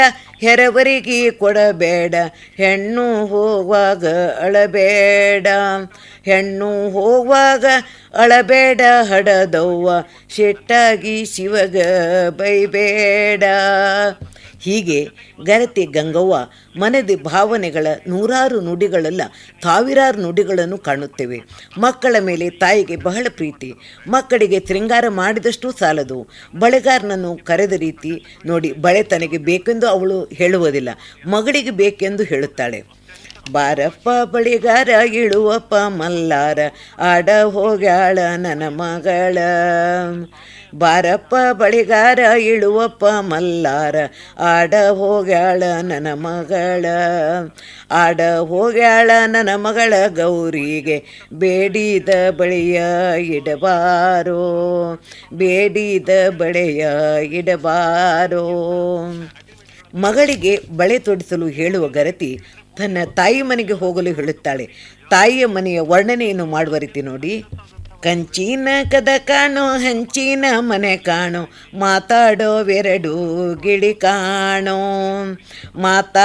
ಹೆರವರಿಗೆ ಕೊಡಬೇಡ ಹೆಣ್ಣು ಹೋಗುವಾಗ ಅಳಬೇಡ ಹೆಣ್ಣು ಹೋಗುವಾಗ ಅಳಬೇಡ ಹಡದವ್ವ ಸಿಟ್ಟಾಗಿ ಶಿವಗ ಬೈಬೇಡ ಹೀಗೆ ಗರತಿ ಗಂಗವ್ವ ಮನದಿ ಭಾವನೆಗಳ ನೂರಾರು ನುಡಿಗಳಲ್ಲ ಸಾವಿರಾರು ನುಡಿಗಳನ್ನು ಕಾಣುತ್ತೇವೆ ಮಕ್ಕಳ ಮೇಲೆ ತಾಯಿಗೆ ಬಹಳ ಪ್ರೀತಿ ಮಕ್ಕಳಿಗೆ ಶೃಂಗಾರ ಮಾಡಿದಷ್ಟು ಸಾಲದು ಬಳೆಗಾರನನ್ನು ಕರೆದ ರೀತಿ ನೋಡಿ ಬಳೆ ತನಗೆ ಬೇಕೆಂದು ಅವಳು ಹೇಳುವುದಿಲ್ಲ ಮಗಳಿಗೆ ಬೇಕೆಂದು ಹೇಳುತ್ತಾಳೆ ಬಾರಪ್ಪ ಬಳಿಗಾರ ಇಳುವಪ್ಪ ಮಲ್ಲಾರ ಆಡ ಹೋಗ್ಯಾಳ ನನ್ನ ಮಗಳ ಬಾರಪ್ಪ ಬಳಿಗಾರ ಇಳುವಪ್ಪ ಮಲ್ಲಾರ ಆಡ ಹೋಗ್ಯಾಳ ನನ್ನ ಮಗಳ ಆಡ ಹೋಗ್ಯಾಳ ನನ್ನ ಮಗಳ ಗೌರಿಗೆ ಬೇಡಿದ ಬಳೆಯ ಇಡಬಾರೋ ಬೇಡಿದ ಬಳೆಯ ಇಡಬಾರೋ ಮಗಳಿಗೆ ಬಳೆ ತೊಡಿಸಲು ಹೇಳುವ ಗರತಿ ತನ್ನ ತಾಯಿ ಮನೆಗೆ ಹೋಗಲು ಹೇಳುತ್ತಾಳೆ ತಾಯಿಯ ಮನೆಯ ವರ್ಣನೆಯನ್ನು ಮಾಡುವ ರೀತಿ ನೋಡಿ ಕಂಚಿನ ಕದ ಕಾಣೋ ಹಂಚಿನ ಮನೆ ಕಾಣೋ ಮಾತಾಡೋವೆರಡು ಗಿಳಿ ಕಾಣೋ ಮಾತಾ